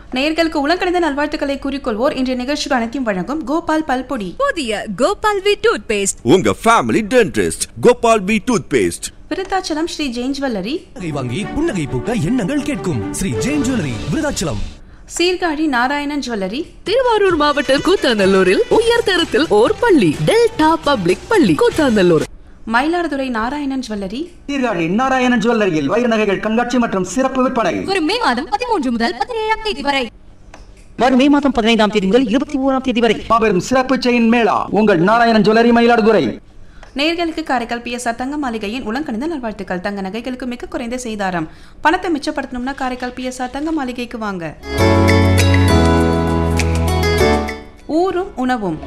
நேயர்களுக்கு உலகணிந்த நல்வாழ்த்துக்களை கூறிக்கொள்வோர் இன்றைய நிகழ்ச்சிகள் அனைத்தையும் வழங்கும் கோபால் பல்பொடி புதிய கோபால் வி டூத் பேஸ்ட் உங்க family dentist Gopal P toothpaste Virudhachalam Sri Jain jewellery புன்னகை வாங்கி புன்னகை பூக்க எண்ணங்கள் கேட்கும் ஸ்ரீ ஜெயின் ஜுவல்லரி விருதாச்சலம் சீர்காழி நாராயணன் ஜுவல்லரி திருவாரூர் மாவட்டம் கூத்தாநல்லூரில் உயர் தரத்தில் ஓர் பள்ளி டெல்டா பப்ளிக் பள்ளி கூத்தாநல்லூர் மயிலாடுதுறை நாராயணன் ஜுவல்லரி சீர்காழி நாராயணன் ஜுவல்லரியில் வைர நகைகள் கண்காட்சி மற்றும் சிறப்பு விற்பனை வரும் மே மாதம் பதிமூன்று முதல் பதினேழாம் தேதி வரை வரும் மே மாதம் பதினைந்தாம் தேதி முதல் இருபத்தி ஓராம் தேதி வரை மாபெரும் சிறப்பு செயின் மேளா உங்கள் நாராயணன் ஜுவல்லரி மயிலாடுதுறை நேர்களுக்கு காரைக்கால் பிஎஸ்ஆர் தங்க மாளிகையின் உலகணிந்த நல்வாழ்த்துக்கள் தங்க நகைகளுக்கு மிக குறைந்த செய்தாரம் பணத்தை மிச்சப்படுத்தணும்னா காரைக்கால் பிஎஸ்ஆர் தங்க மாளிகைக்கு வாங்க ஊரும் உணவும்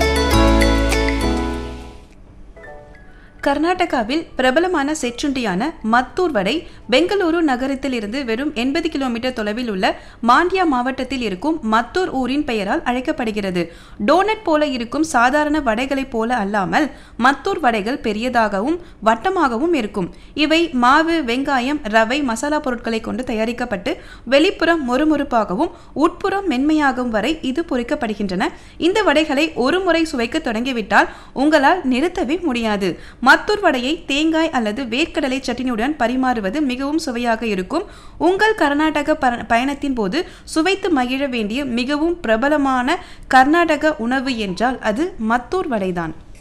கர்நாடகாவில் பிரபலமான சிற்றுண்டியான மத்தூர் வடை பெங்களூரு நகரத்தில் இருந்து வெறும் எண்பது கிலோமீட்டர் தொலைவில் உள்ள மாண்டியா மாவட்டத்தில் இருக்கும் மத்தூர் ஊரின் பெயரால் அழைக்கப்படுகிறது டோனட் போல இருக்கும் சாதாரண வடைகளைப் போல அல்லாமல் மத்தூர் வடைகள் பெரியதாகவும் வட்டமாகவும் இருக்கும் இவை மாவு வெங்காயம் ரவை மசாலா பொருட்களை கொண்டு தயாரிக்கப்பட்டு வெளிப்புறம் மொறுமொறுப்பாகவும் உட்புறம் மென்மையாகும் வரை இது பொரிக்கப்படுகின்றன இந்த வடைகளை ஒரு முறை சுவைக்க தொடங்கிவிட்டால் உங்களால் நிறுத்தவே முடியாது மத்தூர் வடையை தேங்காய் அல்லது வேர்க்கடலை சட்னியுடன் பரிமாறுவது மிகவும் சுவையாக இருக்கும் உங்கள் கர்நாடக பர- பயணத்தின் போது சுவைத்து மகிழ வேண்டிய மிகவும் பிரபலமான கர்நாடக உணவு என்றால் அது மத்தூர் வடைதான்